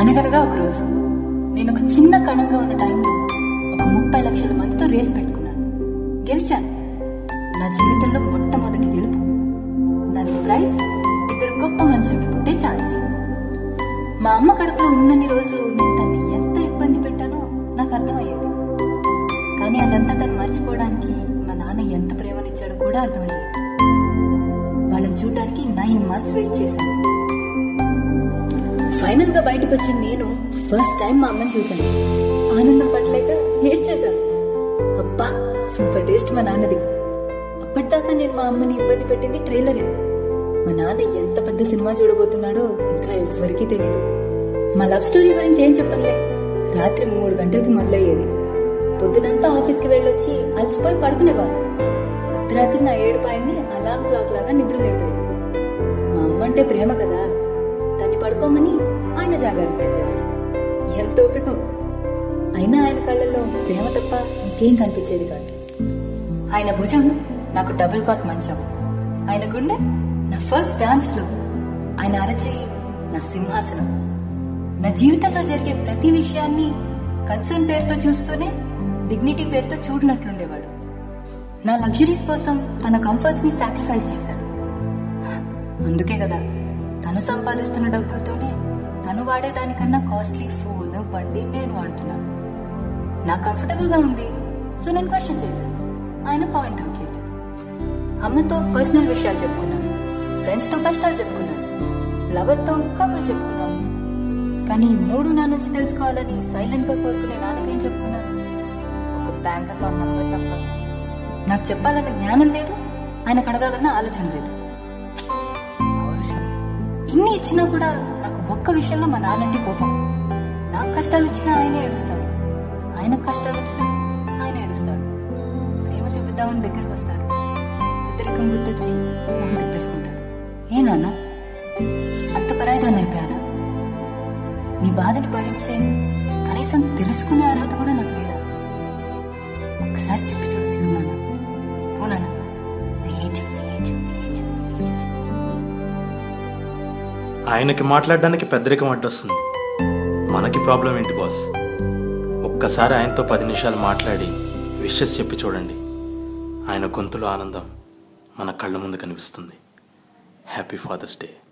అనగనగా ఒక రోజు నేను ఒక చిన్న కణంగా ఉన్న టైంలో ఒక ముప్పై లక్షల మందితో రేస్ పెట్టుకున్నాను గెలిచాను నా జీవితంలో మొట్టమొదటి గెలుపు దానికి ప్రైజ్ ఇద్దరు గొప్ప మనుషులకి పుట్టే ఛాన్స్ మా అమ్మ కడుపులో ఉన్నన్ని రోజులు నేను తన్ని ఎంత ఇబ్బంది పెట్టానో నాకు అర్థమయ్యేది కానీ అదంతా తను మర్చిపోవడానికి మా నాన్న ఎంత ప్రేమనిచ్చాడో కూడా అర్థమయ్యేది వాళ్ళని చూడడానికి నైన్ మంత్స్ వెయిట్ చేశాను ఫైనల్ గా బయటకు వచ్చిన నేను ఫస్ట్ టైం మా అమ్మని చూశాను ఆనందం పట్టలేక ఏడ్చేశాను అబ్బా సూపర్ టేస్ట్ మా నాన్నది అప్పటిదాకా నేను మా అమ్మని ఇబ్బంది పెట్టింది ట్రైలరే మా నాన్న ఎంత పెద్ద సినిమా చూడబోతున్నాడో ఇంకా ఎవ్వరికీ తెలియదు మా లవ్ స్టోరీ గురించి ఏం చెప్పలే రాత్రి మూడు గంటలకి మొదలయ్యేది పొద్దునంతా ఆఫీస్కి వెళ్ళొచ్చి అలసిపోయి పడుకునేవాడు అర్ధరాత్రి నా ఏడుపాయన్ని అలారం క్లాక్ లాగా నిద్ర లేపేది మా అమ్మ అంటే ప్రేమ కదా దాన్ని పడుకోమని ఆయన జాగారం చేసేవాడు ఎంత ఓపిక అయినా ఆయన కళ్ళల్లో ప్రేమ తప్ప ఇంకేం కనిపించేది కాదు ఆయన భుజం నాకు డబుల్ కాట్ మంచం ఆయన గుండె నా ఫస్ట్ డాన్స్ ఫ్లో ఆయన అరచేయి నా సింహాసనం నా జీవితంలో జరిగే ప్రతి విషయాన్ని కన్సర్న్ పేరుతో చూస్తూనే డిగ్నిటీ పేరుతో చూడనట్లుండేవాడు నా లగ్జరీస్ కోసం తన కంఫర్ట్స్ ని సాక్రిఫైస్ చేశాడు అందుకే కదా తను సంపాదిస్తున్న డబ్బులతోనే తను వాడేదానికన్నా కాస్ట్లీ ఫోన్ బండి నేను వాడుతున్నాను నాకు కంఫర్టబుల్ గా ఉంది సో నేను క్వశ్చన్ చేయలేదు ఆయన పాయింట్ అవుట్ చేయలేదు అమ్మతో పర్సనల్ విషయాలు చెప్పుకున్నాను ఫ్రెండ్స్ తో కష్టాలు చెప్పుకున్నాను లవర్ తో కబుర్లు చెప్పుకున్నాను కానీ ఈ మూడు నా నుంచి తెలుసుకోవాలని సైలెంట్ గా కోరుకునే నాన్నకేం చెప్పుకున్నాను ఒక బ్యాంక్ అకౌంట్ నంబర్ తప్ప నాకు చెప్పాలన్న జ్ఞానం లేదు ఆయనకు అడగాలన్న ఆలోచన లేదు పౌరుషం ఇన్ని ఇచ్చినా కూడా నాకు ఒక్క విషయంలో మా నాన్నంటే కోపం నాకు కష్టాలు వచ్చినా ఆయనే ఏడుస్తాడు ఆయనకు కష్టాలు వచ్చినా ఆయన ఏడుస్తాడు ప్రేమ చూపిద్దామని దగ్గరకు వస్తాడు పెద్దరికం గుర్తొచ్చి మొహం తిప్పేసుకుంటాడు ఏ నాన్న అంత పరాయిదాన్ని అయిపోయానా నీ బాధని భరించే కనీసం తెలుసుకునే అర్హత కూడా నాకు లేదా ఒకసారి చెప్పి చూడు సినిమానా పోనానా I hate you, I hate you, I hate you. ఆయనకి మాట్లాడడానికి పెద్దరికం అడ్డొస్తుంది మనకి ప్రాబ్లం ఏంటి బాస్ ఒక్కసారి ఆయనతో పది నిమిషాలు మాట్లాడి విషెస్ చెప్పి చూడండి ఆయన గొంతులో ఆనందం మన కళ్ళ ముందు కనిపిస్తుంది హ్యాపీ ఫాదర్స్ డే